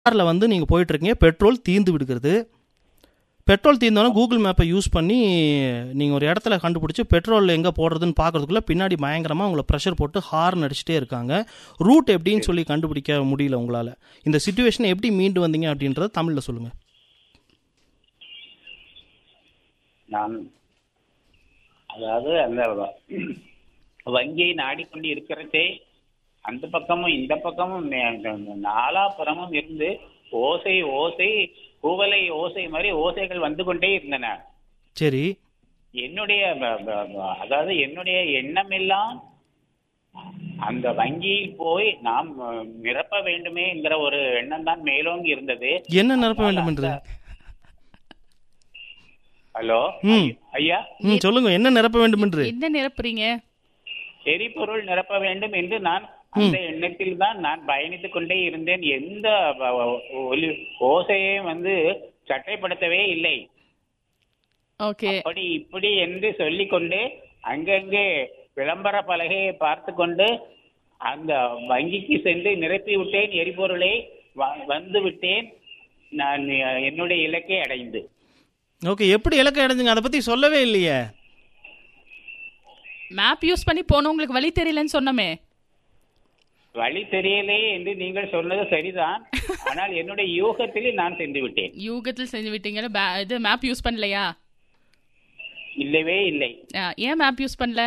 காரில் வந்து நீங்கள் போயிட்டுருக்கீங்க பெட்ரோல் தீர்ந்து விடுகிறது பெட்ரோல் தீர்ந்தோன்னே கூகுள் மேப்பை யூஸ் பண்ணி நீங்கள் ஒரு இடத்துல கண்டுபிடிச்சி பெட்ரோல் எங்கே போடுறதுன்னு பார்க்கறதுக்குள்ள பின்னாடி பயங்கரமாக உங்களை ப்ரெஷர் போட்டு ஹார்ன் அடிச்சுட்டே இருக்காங்க ரூட் எப்படின்னு சொல்லி கண்டுபிடிக்க முடியல உங்களால் இந்த சுச்சுவேஷனை எப்படி மீண்டு வந்தீங்க அப்படின்றத தமிழில் சொல்லுங்கள் நான் அதாவது அந்த வ- வங்கியை நாடிக்கொண்டு இருக்கிறதே அந்த பக்கமும் இந்த பக்கமும் நே- நாலாபுறமும் இருந்து ஓசை ஓசை கூவலை ஓசை மாதிரி ஓசைகள் வந்து கொண்டே இருந்தன சரி என்னுடைய ப- ப- ப- அதாவது என்னுடைய எண்ணம் எல்லாம் அந்த வங்கியில் போய் நாம் அஹ், நிரப்ப வேண்டுமே என்கிற ஒரு எண்ணம் தான் மேலோங்கி இருந்தது என்ன நிரப்ப வேண்டும் என்று ஹலோ ம். ஐயா ம் சொல்லுங்க என்ன நிரப்ப வேண்டும் என்று என்ன நிரப்புறீங்க எரிபொருள் நிரப்ப வேண்டும் என்று நான் அந்த எண்ணத்தில் தான் நான் பயணித்துக் கொண்டே இருந்தேன் எந்த வ- வ- ஒலி ஓசையையும் வந்து சட்டைப்படுத்தவே இல்லை ஓகே அப்படி இப்படி என்று சொல்லிக்கொண்டு அங்கங்கே விளம்பர பலகையை பார்த்து கொண்டு அந்த வங்கிக்கு சென்று நிரப்பி விட்டேன் எரிபொருளை வ- வந்து விட்டேன் நான் அஹ், என்னுடைய இலக்கை அடைந்து ஓகே எப்படி இலக்கை அடைஞ்சுங்க அதை பற்றி சொல்லவே இல்லையே மேப் யூஸ் பண்ணி போனவங்களுக்கு வழி தெரியலன்னு சொன்னமே வழி தெரியலே என்று நீங்கள் சொன்னது சரிதான் ஆனால் என்னுடைய யூகத்தில் நான் சென்று விட்டேன் யூகத்தில் செஞ்சு விட்டீங்க பே- இது மேப் யூஸ் பண்ணலையா இல்லவே இல்லை ஆ, ஏன் மேப் யூஸ் பண்ணல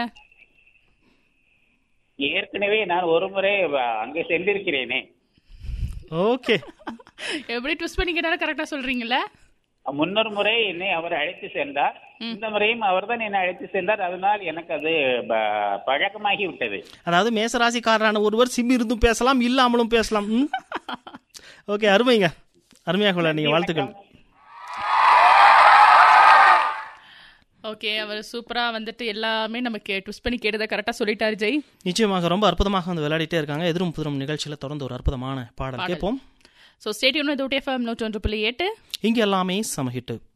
ஏற்கனவே நான் ஒரு முறை வ- அங்கே சென்றிருக்கிறேனே ஓகே எப்படி ட்விஸ்ட் பண்ணி கேட்டாலும் கரெக்டா சொல்றீங்கல்ல முன்னொரு முறை என்னை அவர் அழைத்து சென்றார் இந்த முறையும் அவர்தான் என்னை அழைத்து சென்றார் அதனால் எனக்கு அது ப- பழக்கமாகி விட்டது அதாவது மேசராசிக்காரரான ஒருவர் சிம் இருந்தும் பேசலாம் இல்லாமலும் பேசலாம் ம்? ஓகே அருமைங்க அருமையாக உள்ள நீங்கள் வாழ்த்துக்கள் ஓகே அவர் சூப்பரா வந்துட்டு எல்லாமே நமக்கு ட்விஸ்ட் பண்ணி கேட்டதை கரெக்டா சொல்லிட்டாரு ஜெய் நிச்சயமாக ரொம்ப அற்புதமாக வந்து விளையாடிட்டே இருக்காங்க எதிரும் புதிரும் நிகழ்ச்சியில் தொடர்ந்து ஒரு அற்புதமான பாடல் கேட்போம் ஸோ ஸ்டேடியம் இது எஃப்எம் நூற்றி ஒன்று புள்ளி எட்டு இங்கே எல்லாமே சமஹிட்டு